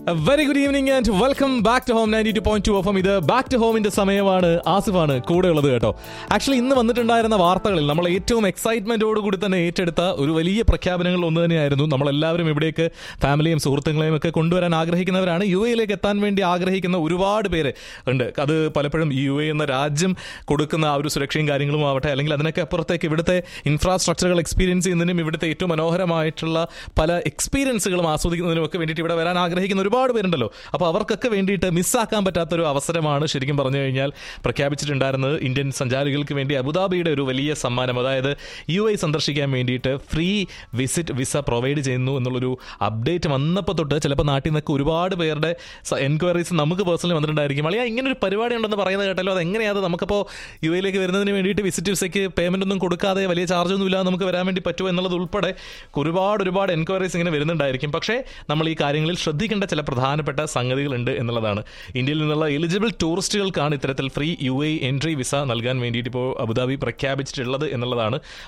very good evening and welcome back to home ninety two point two F ഇത് back to ഹോമിന്റെ സമയമാണ് ആസിഫാണ് കൂടെ ഉള്ളത് കേട്ടോ ആക്ച്വലി ഇന്ന് വന്നിട്ടുണ്ടായിരുന്ന വാർത്തകളിൽ നമ്മൾ ഏറ്റവും എക്സൈറ്റ്മെന്റോട് കൂടി തന്നെ ഏറ്റെടുത്ത ഒരു വലിയ പ്രഖ്യാപനങ്ങൾ ഒന്ന് തന്നെയായിരുന്നു നമ്മളെല്ലാവരും ഇവിടേക്ക് ഫാമിലിയും സുഹൃത്തുക്കളെയും ഒക്കെ കൊണ്ടുവരാൻ ആഗ്രഹിക്കുന്നവരാണ് യു എയിലേക്ക് എത്താൻ വേണ്ടി ആഗ്രഹിക്കുന്ന ഒരുപാട് പേര് ഉണ്ട് അത് പലപ്പോഴും യു എ എന്ന രാജ്യം കൊടുക്കുന്ന ആ ഒരു സുരക്ഷയും കാര്യങ്ങളും ആവട്ടെ അല്ലെങ്കിൽ അതിനൊക്കെ അപ്പുറത്തേക്ക് ഇവിടുത്തെ ഇൻഫ്രാസ്ട്രക്ചറുകൾ എക്സ്പീരിയൻസ് ചെയ്യുന്നതിനും ഇവിടുത്തെ ഏറ്റവും മനോഹരമായിട്ടുള്ള പല എക്സ്പീരിയൻസുകളും ആസ്വദിക്കുന്നതിനും ഒക്കെ വേണ്ടിയിട്ട് ഇവിടെ വരാൻ ആഗ്രഹിക്കുന്ന ഒരുപാട് പേരുണ്ടല്ലോ അപ്പോൾ അവർക്കൊക്കെ വേണ്ടിയിട്ട് മിസ്സാക്കാൻ പറ്റാത്തൊരു അവസരമാണ് ശരിക്കും പറഞ്ഞു കഴിഞ്ഞാൽ പ്രഖ്യാപിച്ചിട്ടുണ്ടായിരുന്നത് ഇന്ത്യൻ സഞ്ചാരികൾക്ക് വേണ്ടി അബുദാബിയുടെ ഒരു വലിയ സമ്മാനം അതായത് യു ഐ സന്ദർശിക്കാൻ വേണ്ടിയിട്ട് ഫ്രീ വിസിറ്റ് വിസ പ്രൊവൈഡ് ചെയ്യുന്നു എന്നുള്ളൊരു അപ്ഡേറ്റ് വന്നപ്പോൾ തൊട്ട് ചിലപ്പോൾ നാട്ടിൽ നിന്നൊക്കെ ഒരുപാട് പേരുടെ എൻക്വയറീസ് നമുക്ക് പേഴ്സണലി വന്നിട്ടുണ്ടായിരിക്കും അളിയാ ഇങ്ങനെ ഒരു പരിപാടി ഉണ്ടെന്ന് പറയുന്നത് കേട്ടല്ലോ അത് എങ്ങനെയാണ് നമുക്കപ്പോൾ യു എയിലേക്ക് വരുന്നതിന് വേണ്ടിയിട്ട് വിസിറ്റ് വിസയ്ക്ക് പേയ്മെന്റ് ഒന്നും കൊടുക്കാതെ വലിയ ചാർജ് ഒന്നും ഇല്ലാതെ നമുക്ക് വരാൻ വേണ്ടി പറ്റുമോ എന്നുള്ളത് ഉൾപ്പെടെ ഒരുപാട് ഒരുപാട് എൻക്വയറീസ് ഇങ്ങനെ വരുന്നുണ്ടായിരിക്കും പക്ഷേ നമ്മൾ ഈ കാര്യങ്ങളിൽ ശ്രദ്ധിക്കേണ്ട ചില പ്രധാനപ്പെട്ട സംഗതികളുണ്ട് എന്നുള്ളതാണ് ഇന്ത്യയിൽ നിന്നുള്ള എലിജിബിൾ ടൂറിസ്റ്റുകൾക്കാണ് ഇത്തരത്തിൽ free U A entry visa നൽകാൻ വേണ്ടിയിട്ട് ഇപ്പോൾ അബുദാബി പ്രഖ്യാപിച്ചിട്ടുള്ളത് എന്നുള്ളതാണ്